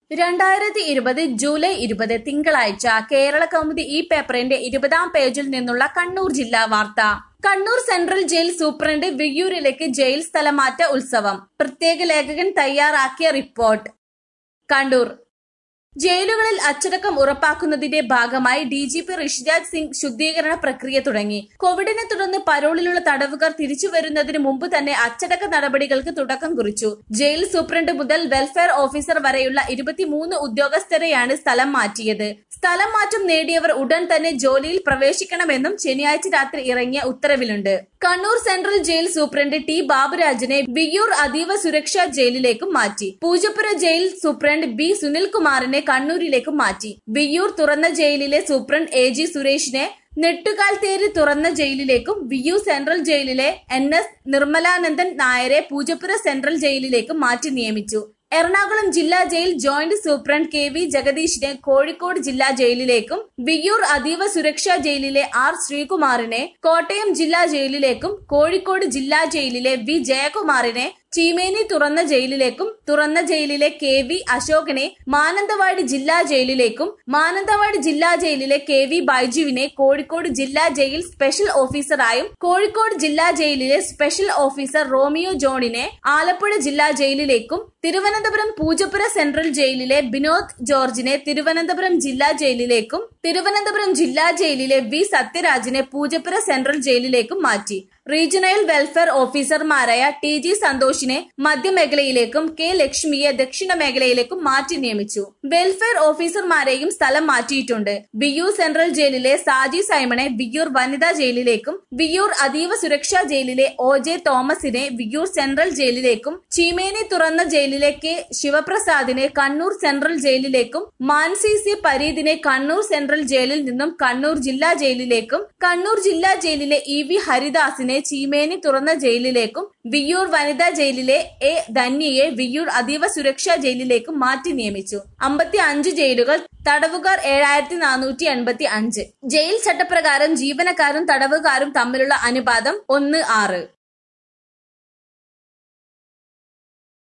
രണ്ടായിരത്തി ഇരുപത് ജൂലൈ ഇരുപത് തിങ്കളാഴ്ച കേരള കൗമുദി ഈ പേപ്പറിന്റെ ഇരുപതാം പേജിൽ നിന്നുള്ള കണ്ണൂർ ജില്ലാ വാർത്ത കണ്ണൂർ സെൻട്രൽ ജയിൽ സൂപ്രണ്ട് വിയ്യൂരിലേക്ക് ജയിൽ സ്ഥലമാറ്റ ഉത്സവം പ്രത്യേക ലേഖകൻ തയ്യാറാക്കിയ റിപ്പോർട്ട് കണ്ണൂർ ജയിലുകളിൽ അച്ചടക്കം ഉറപ്പാക്കുന്നതിന്റെ ഭാഗമായി D G P Rishiraj Singh ശുദ്ധീകരണ പ്രക്രിയ തുടങ്ങി കോവിഡിനെ തുടർന്ന് പരോളിലുള്ള തടവുകാർ തിരിച്ചു വരുന്നതിന് മുമ്പ് തന്നെ അച്ചടക്ക നടപടികൾക്ക് തുടക്കം കുറിച്ചു ജയിൽ സൂപ്രണ്ട് മുതൽ വെൽഫെയർ ഓഫീസർ വരെയുള്ള ഇരുപത്തിമൂന്ന് ഉദ്യോഗസ്ഥരെയാണ് സ്ഥലം മാറ്റിയത് സ്ഥലം മാറ്റം നേടിയവർ ഉടൻ തന്നെ ജോലിയിൽ പ്രവേശിക്കണമെന്നും ശനിയാഴ്ച രാത്രി ഇറങ്ങിയ ഉത്തരവിലുണ്ട് Kannur central jail superintendent T ബാബുരാജിനെ വിയ്യൂർ അതീവ സുരക്ഷാ ജയിലിലേക്കും മാറ്റി പൂജപ്പുര ജയിൽ സൂപ്രണ്ട് ബി സുനിൽകുമാറിനെ കണ്ണൂരിലേക്കും മാറ്റി വിയ്യൂർ തുറന്ന ജയിലിലെ സൂപ്രണ്ട് എ ജി സുരേഷിനെ നെട്ടുകാൽ തേരി തുറന്ന ജയിലിലേക്കും വിയ്യൂർ സെൻട്രൽ ജയിലിലെ എൻ എസ് നിർമ്മലാനന്ദൻ നായരെ പൂജപ്പുര സെൻട്രൽ ജയിലിലേക്കും മാറ്റി നിയമിച്ചു എറണാകുളം ജില്ലാ jail joint superintendent K V ജഗദീഷിനെ കോഴിക്കോട് ജില്ലാ ജയിലിലേക്കും വിയ്യൂർ അതീവ സുരക്ഷാ ജയിലിലെ ആർ ശ്രീകുമാറിനെ കോട്ടയം ജില്ലാ ജയിലിലേക്കും കോഴിക്കോട് ജില്ലാ ജയിലിലെ വി ജയകുമാറിനെ ചീമേനി തുറന്ന ജയിലിലേക്കും തുറന്ന ജയിലിലെ കെ വി അശോകനെ മാനന്തവാടി ജില്ലാ ജയിലിലേക്കും മാനന്തവാടി ജില്ലാ ജയിലിലെ കെ വി ബൈജുവിനെ കോഴിക്കോട് ജില്ലാ ജയിൽ സ്പെഷ്യൽ ഓഫീസറായും കോഴിക്കോട് ജില്ലാ ജയിലിലെ സ്പെഷ്യൽ ഓഫീസർ റോമിയോ ജോണിനെ ആലപ്പുഴ ജില്ലാ ജയിലിലേക്കും തിരുവനന്തപുരം പൂജപ്പുര സെൻട്രൽ ജയിലിലെ ബിനോദ് ജോർജിനെ തിരുവനന്തപുരം ജില്ലാ ജയിലിലേക്കും തിരുവനന്തപുരം ജില്ലാ ജയിലിലെ വി സത്യരാജിനെ പൂജപ്പുര സെൻട്രൽ ജയിലിലേക്കും മാറ്റി റീജിയണൽ വെൽഫെയർ ഓഫീസർമാരായ ടി ജി സന്തോഷിനെ മധ്യമേഖലയിലേക്കും കെ ലക്ഷ്മിയെ ദക്ഷിണ മേഖലയിലേക്കും മാറ്റി നിയമിച്ചു വെൽഫെയർ ഓഫീസർമാരെയും സ്ഥലം മാറ്റിയിട്ടുണ്ട് വിയ്യൂർ സെൻട്രൽ ജയിലിലെ സാജി സൈമണെ വിയ്യൂർ വനിതാ ജയിലിലേക്കും വിയ്യൂർ അതീവ സുരക്ഷാ ജയിലിലെ ഒ ജെ തോമസിനെ വിയ്യൂർ സെൻട്രൽ ജയിലിലേക്കും ചീമേനി തുറന്ന ജയിലിലെ കെ ശിവപ്രസാദിനെ കണ്ണൂർ സെൻട്രൽ ജയിലിലേക്കും മാൻസി സി പരീദിനെ കണ്ണൂർ സെൻട്രൽ ജയിലിൽ നിന്നും കണ്ണൂർ ജില്ലാ ജയിലിലേക്കും കണ്ണൂർ ജില്ലാ ജയിലിലെ ഇ വി ഹരിദാസിനെ ചീമേനി തുറന്ന ജയിലിലേക്കും വിയ്യൂർ വനിതാ ജയിലിലെ എ ധന്യയെ വിയ്യൂർ അതീവ സുരക്ഷാ ജയിലിലേക്കും മാറ്റി നിയമിച്ചു അമ്പത്തി അഞ്ച് ജയിലുകൾ തടവുകാർ ഏഴായിരത്തി നാനൂറ്റി എൺപത്തി അഞ്ച് ജയിൽ ചട്ടപ്രകാരം ജീവനക്കാരും തടവുകാരും തമ്മിലുള്ള അനുപാതം ഒന്ന് ആറ്